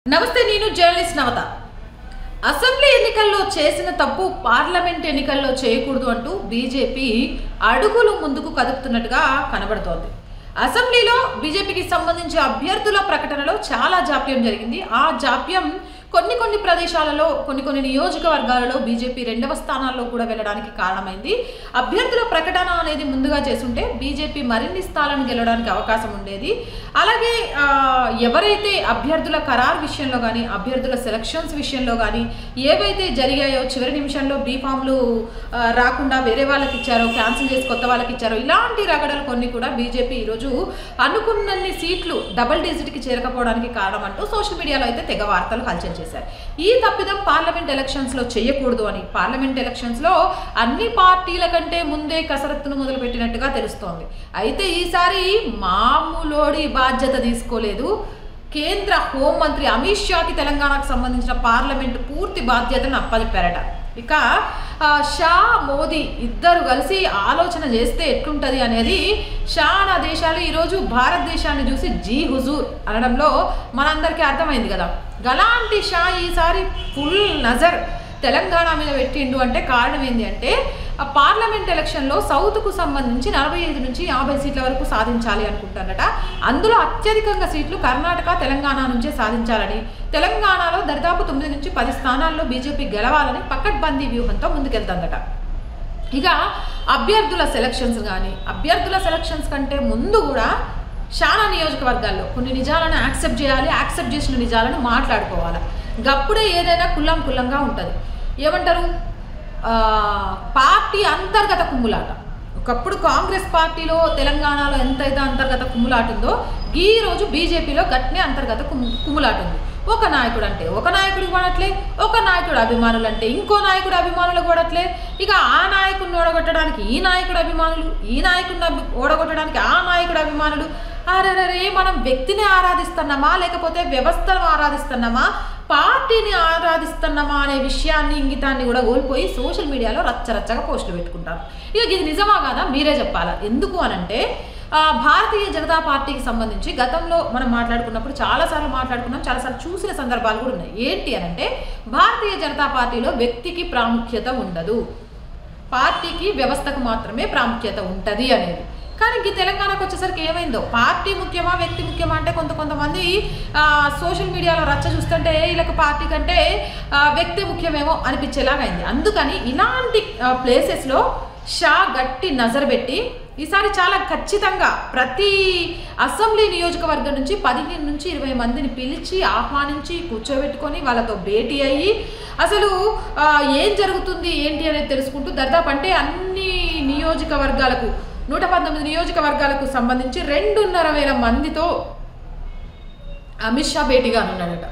నమస్తే నేను జర్నలిస్ట్ నవత అసెంబ్లీ ఎన్నికల్లో చేసిన తప్పు పార్లమెంట్ ఎన్నికల్లో చేయకూడదు అంటూ బీజేపీ అడుగులు ముందుకు కదుపుతున్నట్టుగా కనబడుతోంది అసెంబ్లీలో బీజేపీకి సంబంధించి అభ్యర్థుల ప్రకటనలో చాలా జాప్యం జరిగింది ఆ జాప్యం కొన్ని కొన్ని ప్రదేశాలలో కొన్ని కొన్ని నియోజకవర్గాలలో బీజేపీ రెండవ స్థానాల్లో కూడా వెళ్ళడానికి కారణమైంది అభ్యర్థుల ప్రకటన అనేది ముందుగా చేసుంటే బీజేపీ మరిన్ని స్థానాలను గెలవడానికి అవకాశం ఉండేది అలాగే ఆ, ఎవరైతే అభ్యర్థుల ఖరారు విషయంలో కానీ అభ్యర్థుల సెలక్షన్స్ విషయంలో కానీ ఏవైతే జరిగాయో చివరి నిమిషంలో బీఫామ్లు రాకుండా వేరే వాళ్ళకి ఇచ్చారో క్యాన్సిల్ చేసి కొత్త వాళ్ళకి ఇచ్చారో ఇలాంటి రగడలు కొన్ని కూడా బీజేపీ ఈరోజు అనుకున్నన్ని సీట్లు డబుల్ డిజిట్కి చేరకపోవడానికి కారణం అంటూ సోషల్ మీడియాలో అయితే తెగ వార్తలు హల్చల్ చేశారు ఈ తప్పిదం పార్లమెంట్ ఎలక్షన్స్లో చేయకూడదు అని పార్లమెంట్ ఎలక్షన్స్లో అన్ని పార్టీల కంటే ముందే కసరత్తును మొదలుపెట్టినట్టుగా తెలుస్తోంది అయితే ఈసారి మామూలోడి బాధ్యత తీసుకోలేదు కేంద్ర హోంమంత్రి అమిత్ షాకి తెలంగాణకు సంబంధించిన పార్లమెంట్ పూర్తి బాధ్యతను అప్పచెప్పారట ఇక ఆ, షా మోదీ ఇద్దరు కలిసి ఆలోచన చేస్తే ఎట్లుంటుంది అనేది చాలా దేశాలు ఈరోజు భారతదేశాన్ని చూసి జీ హుజూర్ అనడంలో మనందరికీ అర్థమైంది కదా గలాంటి షా ఈసారి ఫుల్ నజర్ తెలంగాణ మీద పెట్టిండు అంటే కారణం ఏంటి అంటే ఆ పార్లమెంట్ ఎలక్షన్లో సౌత్కు సంబంధించి నలభై ఐదు నుంచి యాభై సీట్ల వరకు సాధించాలి అనుకుంటారట అందులో అత్యధికంగా సీట్లు కర్ణాటక తెలంగాణ నుంచే సాధించాలని తెలంగాణలో దరిదాపు తొమ్మిది నుంచి పది స్థానాల్లో బీజేపీ గెలవాలని పకడ్బందీ వ్యూహంతో ముందుకెళ్తుందట ఇక అభ్యర్థుల సెలక్షన్స్ కానీ అభ్యర్థుల సెలక్షన్స్ కంటే ముందు కూడా చాలా నియోజకవర్గాల్లో కొన్ని నిజాలను యాక్సెప్ట్ చేయాలి యాక్సెప్ట్ చేసిన నిజాలను మాట్లాడుకోవాలి గప్పుడే ఏదైనా కుల్లం కుల్లంగా ఉంటుంది ఏమంటారు ఆ, పార్టీ అంతర్గత కుమ్ములాట ఒకప్పుడు కాంగ్రెస్ పార్టీలో తెలంగాణలో ఎంతైతే అంతర్గత కుమ్ములాట ఉందో ఈ రోజు బీజేపీలో గట్నే అంతర్గత కుమ్ము కుమ్ములాట ఉంది ఒక నాయకుడు అంటే ఒక నాయకుడు పడట్లే ఒక నాయకుడు అభిమానులు అంటే ఇంకో నాయకుడు అభిమానులు కూడట్లే ఇక ఆ నాయకుడిని ఓడగొట్టడానికి ఈ నాయకుడు అభిమానులు ఈ నాయకుడిని అభి ఓడగొట్టడానికి ఆ నాయకుడు అభిమానులు అరే మనం వ్యక్తిని ఆరాధిస్తున్నామా లేకపోతే వ్యవస్థను ఆరాధిస్తున్నామా పార్టీని ఆరాధిస్తున్నామా అనే విషయాన్ని ఇంగితాన్ని కూడా కోల్పోయి సోషల్ మీడియాలో రచ్చరచ్చగా పోస్టులు పెట్టుకుంటారు ఇక ఇది నిజమా కాదా మీరే చెప్పాలా ఎందుకు అనంటే ఆ, భారతీయ జనతా పార్టీకి సంబంధించి గతంలో మనం మాట్లాడుకున్నప్పుడు చాలాసార్లు మాట్లాడుకున్నాం చాలాసార్లు చూసిన సందర్భాలు కూడా ఉన్నాయి ఏంటి అనంటే భారతీయ జనతా పార్టీలో వ్యక్తికి ప్రాముఖ్యత ఉండదు పార్టీకి వ్యవస్థకు మాత్రమే ప్రాముఖ్యత ఉంటుంది అనేది కానీ ఈ తెలంగాణకు వచ్చేసరికి ఏమైందో పార్టీ ముఖ్యమా వ్యక్తి ముఖ్యమా అంటే కొంత కొంతమంది ఆ, సోషల్ మీడియాలో రచ్చ చూస్తుంటే వీళ్ళకి పార్టీ కంటే ఆ, వ్యక్తి ముఖ్యమేమో అనిపించేలాగా అయింది అందుకని ఇలాంటి ఆ, ప్లేసెస్లో షా గట్టి నజర్ పెట్టి ఈసారి చాలా ఖచ్చితంగా ప్రతి అసెంబ్లీ నియోజకవర్గం నుంచి పదిహేను నుంచి ఇరవై మందిని పిలిచి ఆహ్వానించి కూర్చోబెట్టుకొని వాళ్ళతో భేటీ అయ్యి అసలు ఆ, ఏం జరుగుతుంది ఏంటి అనేది తెలుసుకుంటూ దర్దాపు అంటే అన్ని నియోజకవర్గాలకు నూట పంతొమ్మిది నియోజకవర్గాలకు సంబంధించి రెండున్నర వేల మందితో అమిత్ షా భేటీగా ఉన్నాడట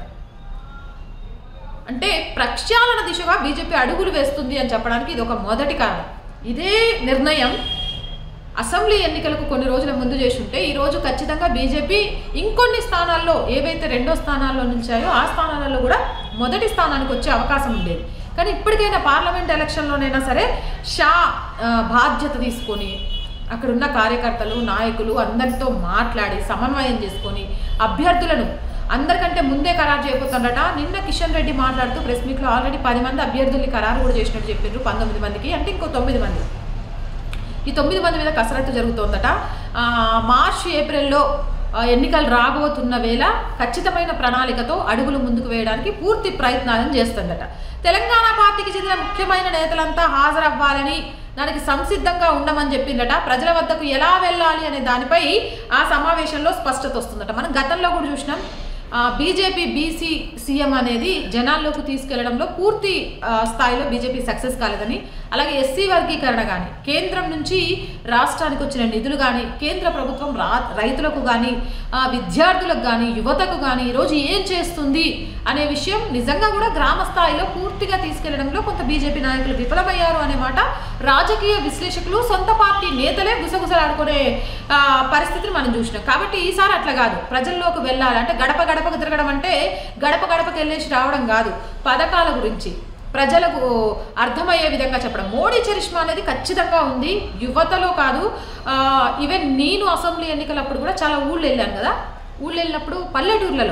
అంటే ప్రక్షాళన దిశగా బీజేపీ అడుగులు వేస్తుంది అని చెప్పడానికి ఇది ఒక మొదటి కారణం ఇదే నిర్ణయం అసెంబ్లీ ఎన్నికలకు కొన్ని రోజుల ముందు చేసి ఉంటే ఈ రోజు ఖచ్చితంగా బీజేపీ ఇంకొన్ని స్థానాల్లో ఏవైతే రెండో స్థానాల్లో నిలిచాయో ఆ స్థానాలలో కూడా మొదటి స్థానానికి వచ్చే అవకాశం ఉండేది కానీ ఇప్పటికైనా పార్లమెంట్ ఎలక్షన్లోనైనా సరే షా ఆ, బాధ్యత తీసుకొని అక్కడ ఉన్న కార్యకర్తలు నాయకులు అందరితో మాట్లాడి సమన్వయం చేసుకొని అభ్యర్థులను అందరికంటే ముందే ఖరారు చేయబోతుండట నిన్న కిషన్ రెడ్డి మాట్లాడుతూ ప్రెస్ మీట్లో ఆల్రెడీ పది మంది అభ్యర్థుల్ని ఖరారు కూడా చేసినట్టు చెప్పారు పంతొమ్మిది మందికి అంటే ఇంకో తొమ్మిది మంది ఈ తొమ్మిది మంది మీద కసరత్తు జరుగుతోందట ఆ, మార్చి ఏప్రిల్లో ఆ, ఎన్నికలు రాబోతున్న వేళ ఖచ్చితమైన ప్రణాళికతో అడుగులు ముందుకు వేయడానికి పూర్తి ప్రయత్నాలను చేస్తుందట తెలంగాణ పార్టీకి చెందిన ముఖ్యమైన నేతలంతా హాజరవ్వాలని దానికి సంసిద్ధంగా ఉండమని చెప్పిందట ప్రజల వద్దకు ఎలా వెళ్ళాలి అనే దానిపై ఆ సమావేశంలో స్పష్టత వస్తుందట మనం గతంలో కూడా చూసినాం బీజేపీ బీసీ సీఎం అనేది జనాల్లోకి తీసుకెళ్లడంలో పూర్తి ఆ, స్థాయిలో బీజేపీ సక్సెస్ కాలేదని అలాగే ఎస్సీ వర్గీకరణ కానీ కేంద్రం నుంచి రాష్ట్రానికి వచ్చిన నిధులు కానీ కేంద్ర ప్రభుత్వం రా రైతులకు కానీ విద్యార్థులకు కానీ యువతకు కానీ ఈరోజు ఏం చేస్తుంది అనే విషయం నిజంగా కూడా గ్రామ స్థాయిలో పూర్తిగా తీసుకెళ్లడంలో కొంత బీజేపీ నాయకులు విఫలమయ్యారు అనే మాట రాజకీయ విశ్లేషకులు సొంత పార్టీ నేతలే గుసగుసలాడుకునే ఆ, పరిస్థితిని మనం చూసినాం కాబట్టి ఈసారి అట్లా కాదు ప్రజల్లోకి వెళ్ళాలి అంటే గడప గడపకు తిరగడం అంటే గడప గడపకు వెళ్ళేసి రావడం కాదు పథకాల గురించి ప్రజలకు అర్థమయ్యే విధంగా చెప్పడం మోడీ చరిష్మా అనేది ఖచ్చితంగా ఉంది యువతలో కాదు ఆ, ఈవెన్ నేను అసెంబ్లీ ఎన్నికలప్పుడు కూడా చాలా ఊళ్ళు వెళ్ళాను కదా ఊళ్ళు వెళ్ళినప్పుడు పల్లెటూర్లలో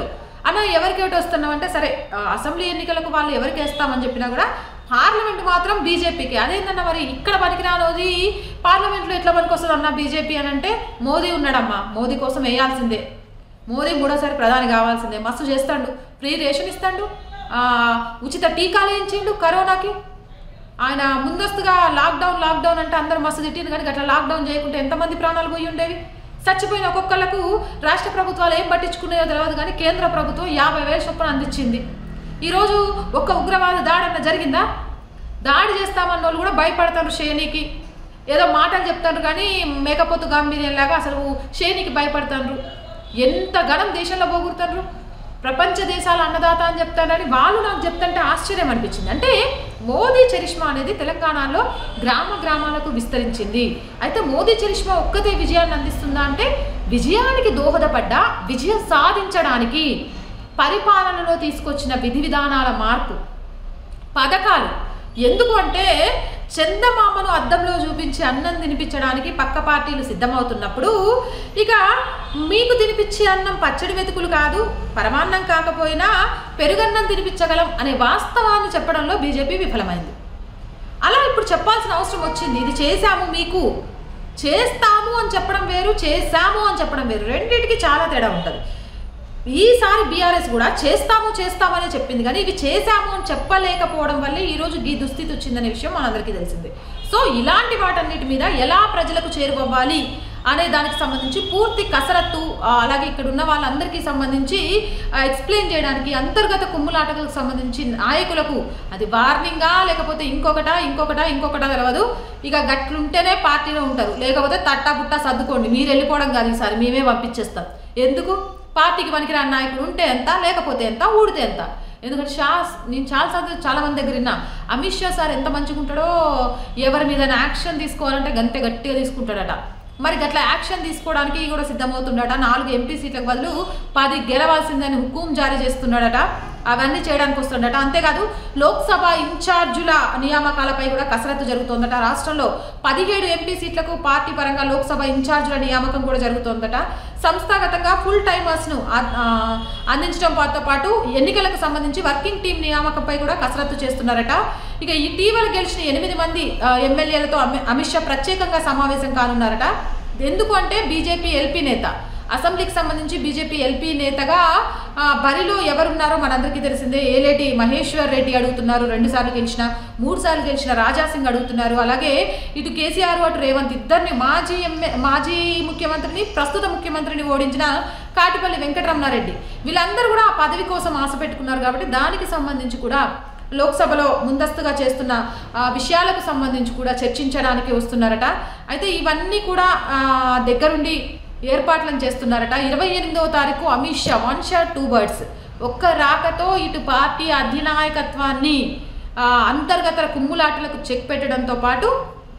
అన్న ఎవరికి ఓటు వస్తున్నాం అంటే సరే ఆ, అసెంబ్లీ ఎన్నికలకు వాళ్ళు ఎవరికి వేస్తామని చెప్పినా కూడా పార్లమెంట్ మాత్రం బీజేపీకి అదేంటన్న మరి ఇక్కడ పనికిరానోది పార్లమెంట్లో ఎట్లా పనికొస్తుంది అన్న బీజేపీ అని అంటే మోదీ ఉన్నాడమ్మా మోదీ కోసం వేయాల్సిందే మోదీ మూడోసారి ప్రధాని కావాల్సిందే మస్తు చేస్తాడు ఫ్రీ రేషన్ ఇస్తాడు ఆ, ఉచిత టీకాలు వేయించిండు కరోనాకి ఆయన ముందస్తుగా లాక్డౌన్ లాక్డౌన్ అంటే అందరూ మస్తు తిట్టింది కానీ అట్లా లాక్డౌన్ చేయకుంటే ఎంతమంది ప్రాణాలు పోయి ఉండేవి చచ్చిపోయిన ఒక్కొక్కళ్ళకు రాష్ట్ర ప్రభుత్వాలు ఏం పట్టించుకునేదో తెలియదు కానీ కేంద్ర ప్రభుత్వం యాభై వేల చొప్పున అందించింది ఈరోజు ఒక్క ఉగ్రవాద దాడి అన్న జరిగిందా దాడి చేస్తామన్న వాళ్ళు కూడా భయపడతారు షేనీకి ఏదో మాటలు చెప్తారు కానీ మేకపోతు గాంభీర్యంలాగా అసలు షేనీకి భయపడతారు ఎంత ఘనం దేశంలో పోగొడతారు ప్రపంచ దేశాల అన్నదాత అని చెప్తారని వాళ్ళు నాకు చెప్తుంటే ఆశ్చర్యం అనిపించింది అంటే మోదీ చరిష్మా అనేది తెలంగాణలో గ్రామ గ్రామాలకు విస్తరించింది అయితే మోదీ చరిష్మా ఒక్కతే విజయాన్ని అందిస్తుందా అంటే విజయానికి దోహదపడ్డ విజయం సాధించడానికి పరిపాలనలో తీసుకొచ్చిన విధి విధానాల మార్పు పథకాలు ఎందుకు అంటే చందమామను అద్దంలో చూపించి అన్నం తినిపించడానికి పక్క పార్టీలు సిద్ధమవుతున్నప్పుడు ఇక మీకు తినిపించే అన్నం పచ్చడి మెతుకులు కాదు పరమాన్నం కాకపోయినా పెరుగన్నం తినిపించగలం అనే వాస్తవాన్ని చెప్పడంలో బీజేపీ విఫలమైంది అలా ఇప్పుడు చెప్పాల్సిన అవసరం వచ్చింది ఇది చేశాము మీకు చేస్తాము అని చెప్పడం వేరు చేశాము అని చెప్పడం వేరు రెండింటికి చాలా తేడా ఉంటుంది ఈసారి బీఆర్ఎస్ కూడా చేస్తాము చేస్తామని చెప్పింది కానీ ఇవి చేశాము అని చెప్పలేకపోవడం వల్లే ఈరోజు ఈ దుస్థితి వచ్చిందనే విషయం మనందరికీ తెలిసిందే సో ఇలాంటి వాటన్నిటి మీద ఎలా ప్రజలకు చేరువవ్వాలి అనే దానికి సంబంధించి పూర్తి కసరత్తు ఆ, అలాగే ఇక్కడ ఉన్న వాళ్ళందరికీ సంబంధించి ఎక్స్ప్లెయిన్ చేయడానికి అంతర్గత కుమ్ములాటలకు సంబంధించి నాయకులకు అది వార్నింగా లేకపోతే ఇంకొకటా ఇంకొకటా ఇంకొకటా తెలియదు ఇక గట్లుంటేనే పార్టీలో ఉంటారు లేకపోతే తట్టా పుట్టా సర్దుకోండి మీరు వెళ్ళిపోవడం కాదు ఈసారి మేమే పంపించేస్తాం ఎందుకు పార్టీకి పనికిరాని నాయకుడు ఉంటే ఎంత లేకపోతే ఎంత ఊడితే ఎంత ఎందుకంటే షా నేను చాలా సార్లు చాలా మంది దగ్గర విన్నా అమిత్ షా సార్ ఎంత మంచిగా ఉంటాడో ఎవరి మీద యాక్షన్ తీసుకోవాలంటే గంతే గట్టిగా తీసుకుంటాడట మరి గట్లా యాక్షన్ తీసుకోవడానికి కూడా సిద్ధమవుతున్నాడట నాలుగు ఎంపీ సీట్లకు బదులు పది గెలవాల్సిందని హుకుం జారీ చేస్తున్నాడట అవన్నీ చేయడానికి వస్తుండట అంతేకాదు లోక్సభ ఇన్ఛార్జుల నియామకాలపై కూడా కసరత్తు జరుగుతోందట రాష్ట్రంలో పదిహేడు ఎంపీ సీట్లకు పార్టీ పరంగా లోక్సభ ఇన్ఛార్జుల నియామకం కూడా జరుగుతోందట సంస్థాగతంగా ఫుల్ టైమర్స్ను ఆ- ఆ, అందించడం పాటు పాటు ఎన్నికలకు సంబంధించి వర్కింగ్ టీం నియామకంపై కూడా కసరత్తు చేస్తున్నారట ఇక ఇటీవల గెలిచిన ఎనిమిది మంది ఆ, ఎమ్మెల్యేలతో అమి- అమిత్ షా ప్రత్యేకంగా సమావేశం కానున్నారట ఎందుకు అంటే బీజేపీ ఎల్పీ నేత అసెంబ్లీకి సంబంధించి బీజేపీ ఎల్పీ నేతగా ఆ, బరిలో ఎవరున్నారో మనందరికీ తెలిసిందే ఏలేటి మహేశ్వర్ రెడ్డి అడుగుతున్నారు రెండు సార్లు గెలిచిన మూడు సార్లు గెలిచిన రాజా సింగ్ అడుగుతున్నారు అలాగే ఇటు కేసీఆర్ అటు రేవంత్ ఇద్దరిని మాజీ ఎమ్మె మాజీ ముఖ్యమంత్రిని ప్రస్తుత ముఖ్యమంత్రిని ఓడించిన కాటిపల్లి వెంకటరమణారెడ్డి వీళ్ళందరూ కూడా ఆ పదవి కోసం ఆశ పెట్టుకున్నారు కాబట్టి దానికి సంబంధించి కూడా లోక్సభలో ముందస్తుగా చేస్తున్న ఆ, విషయాలకు సంబంధించి కూడా చర్చించడానికి వస్తున్నారట అయితే ఇవన్నీ కూడా ఆ, దగ్గరుండి ఏర్పాట్లను చేస్తున్నారట ఇరవై ఎనిమిదవ తారీఖు Amit Shah one shot two birds ఒక్క రాకతో ఇటు పార్టీ అధినాయకత్వాన్ని ఆ, అంతర్గత కుమ్ములాటలకు చెక్ పెట్టడంతో పాటు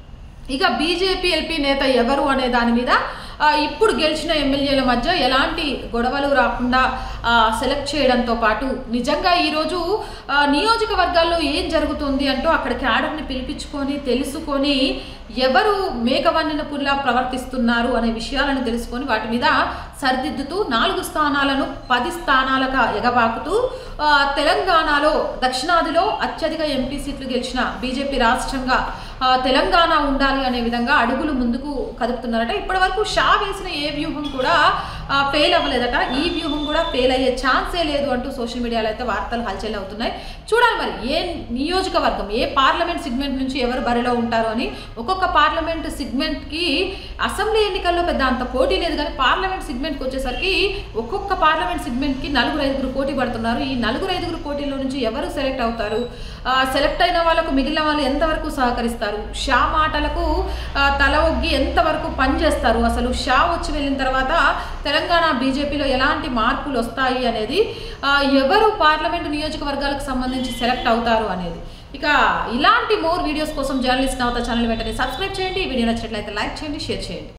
ఇక బీజేపీ ఎల్పీ నేత ఎవరు అనే దాని మీద ఆ, ఇప్పుడు గెలిచిన ఎమ్మెల్యేల మధ్య ఎలాంటి గొడవలు రాకుండా ఆ, సెలెక్ట్ చేయడంతో పాటు నిజంగా ఈరోజు ఆ, నియోజకవర్గాల్లో ఏం జరుగుతుంది అంటూ అక్కడ క్యాడర్ని పిలిపించుకొని తెలుసుకొని ఎవరు మేకవన్నిన పుల్లా ప్రవర్తిస్తున్నారు అనే విషయాలను తెలుసుకొని వాటి మీద సరిదిద్దుతూ నాలుగు స్థానాలను పది స్థానాలుగా ఎగబాకుతూ ఆ, తెలంగాణలో దక్షిణాదిలో అత్యధిక ఎంపీ సీట్లు గెలిచిన బీజేపీ రాష్ట్రంగా ఆ, తెలంగాణ ఉండాలి అనే విధంగా అడుగులు ముందుకు కదుపుతున్నారట ఇప్పటివరకు షా వేసిన ఏ వ్యూహం కూడా ఫెయిల్ అవ్వలేదట ఈ వ్యూహం కూడా ఫెయిల్ అయ్యే ఛాన్సే లేదు అంటూ సోషల్ మీడియాలో అయితే వార్తలు హల్చల్ అవుతున్నాయి చూడాలి మరి ఏ నియోజకవర్గం ఏ పార్లమెంట్ సిగ్మెంట్ నుంచి ఎవరు బరిలో ఉంటారు అని ఒక్కొక్క పార్లమెంట్ సిగ్మెంట్కి అసెంబ్లీ ఎన్నికల్లో పెద్ద అంత పోటీ లేదు కానీ పార్లమెంట్ సిగ్మెంట్కి వచ్చేసరికి ఒక్కొక్క పార్లమెంట్ సిగ్మెంట్కి నలుగురు ఐదుగురు పోటీ పడుతున్నారు ఈ నలుగురు ఐదుగురు పోటీలో నుంచి ఎవరు సెలెక్ట్ అవుతారు ఆ, సెలెక్ట్ అయిన వాళ్ళకు మిగిలిన వాళ్ళు ఎంతవరకు సహకరిస్తారు షా మాటలకు ఆ, తల ఒగ్గి ఎంతవరకు పనిచేస్తారు అసలు షా వచ్చి వెళ్ళిన తర్వాత తెలంగాణ బీజేపీలో ఎలాంటి మార్పులు వస్తాయి అనేది ఆ, ఎవరు పార్లమెంటు నియోజకవర్గాలకు సంబంధించి సెలెక్ట్ అవుతారు అనేది ఇక ఇలాంటి మోర్ వీడియోస్ కోసం జర్నలిస్ట్ నవత ఛానల్ వెంటనే సబ్స్క్రైబ్ చేయండి ఈ వీడియో నచ్చినట్లయితే లైక్ చేయండి షేర్ చేయండి